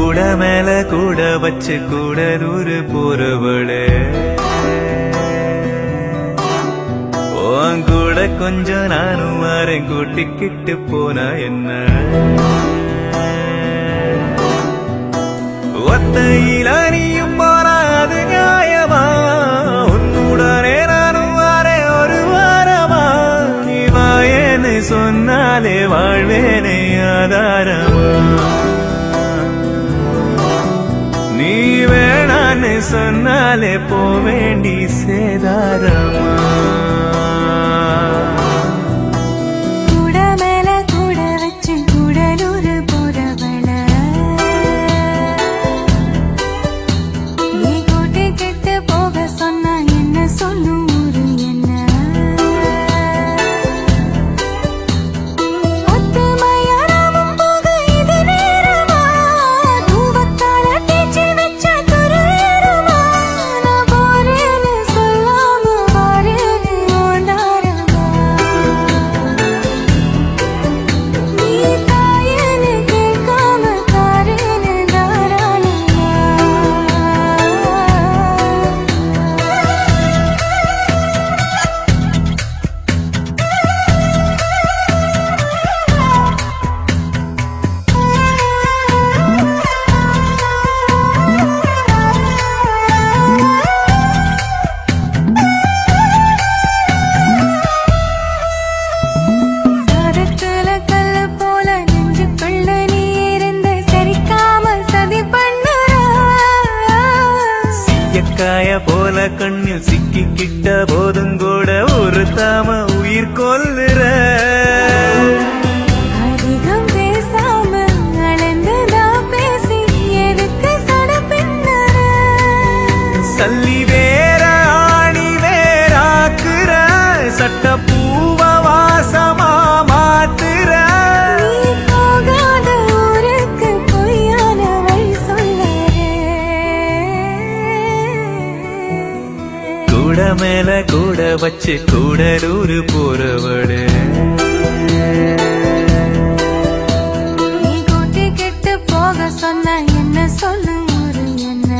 கூட மேல கூட வச்சு கூடலூர் போறவளே உன் கூட கொஞ்சம் நானும் வரேன் கூட்டிக்கிட்டு போனா என்ன ஒத்தையில நீயும் போனா அது நியாயமா உன்னுடனே நானும் வரேன் ஒரு வாரமா நீ வாயேன்னு சொன்னாலே வாழ்வேனே ஆதாரமா நீ வேணான்னு சொன்னாலே போவேண்டி சேதாரமா கூட மேல கூட வச்சு கூடலூர் போறவள நீ கூட்டி கெட்டு போக சொன்னா என்ன சொல்லும் ஊரு என்ன ஒத்துமையாராமும் போக இது நேரமா தூவத்தால தேய்ச்சி வச்ச துருவேறுமா நான் போறேன்னு சொல்லாம வாரேன்னு ஓண்டாரமா நீ தாயேன்னு கேட்காம தாரேன்னு தாராளமா சாதத்துல கல்லு போல நெஞ்சுக்குள்ள நீ இருந்து சரிக்காம சதி பண்ணுற எக்காய போல கண்ணில் சிக்கிக்கிட்ட போதும் கூட ஒரு தாம உயிர் கொல்லுற அதிகம் பேசாம அளந்துதான் பேசி எதுக்கு சட பின்னற சல்லி வேற ஆணி வேறாக்குற சட்ட பூவ வாசமா மாத்துற நீ போகாத ஊருக்கு பொய்யான வழி சொல்லறே கூட மேல கூட வச்சு கூடலூர் போறவளே நீ கூட்டி கெட்டு போக சொன்ன என்ன சொல்லு ஊரு என்ன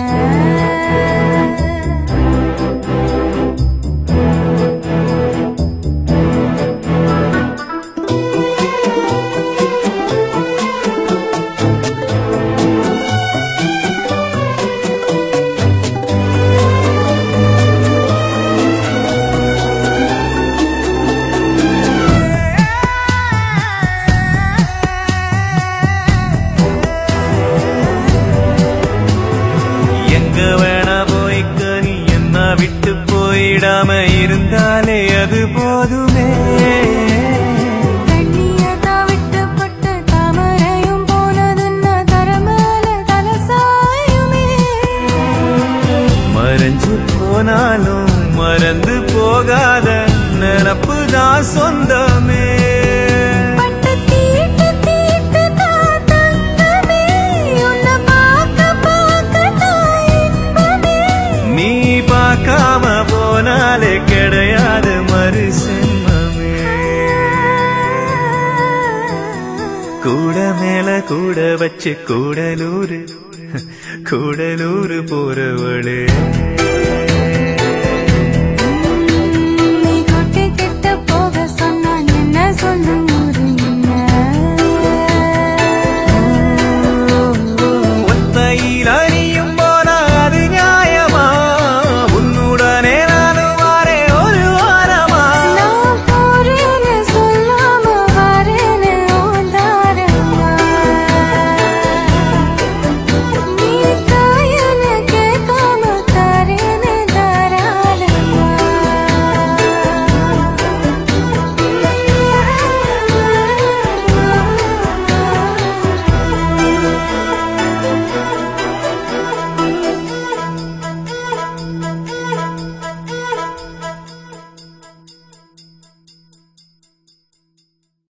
எங்க வேணா போய்க்க நீ என்ன விட்டு போயிடாம இருந்தாலே அது போதுமே தண்ணியதான் விட்டு பட்டு தாமரையும் போனதுன்னா தரமேல தலசாயுமே மறைஞ்சு போனாலும் மறந்து போகாத நினப்பு தான் சொந்தமே பட்டு தீட்டு தீட்டு தான் தங்கமே உன்னை பார்க்க பார்க்க தான் இன்பமே நீ பார்க்காம போனாலே கிடையாது மறு சென்மமே கூட மேல கூட வச்சு கூடலூர் கூடலூர் போறவளே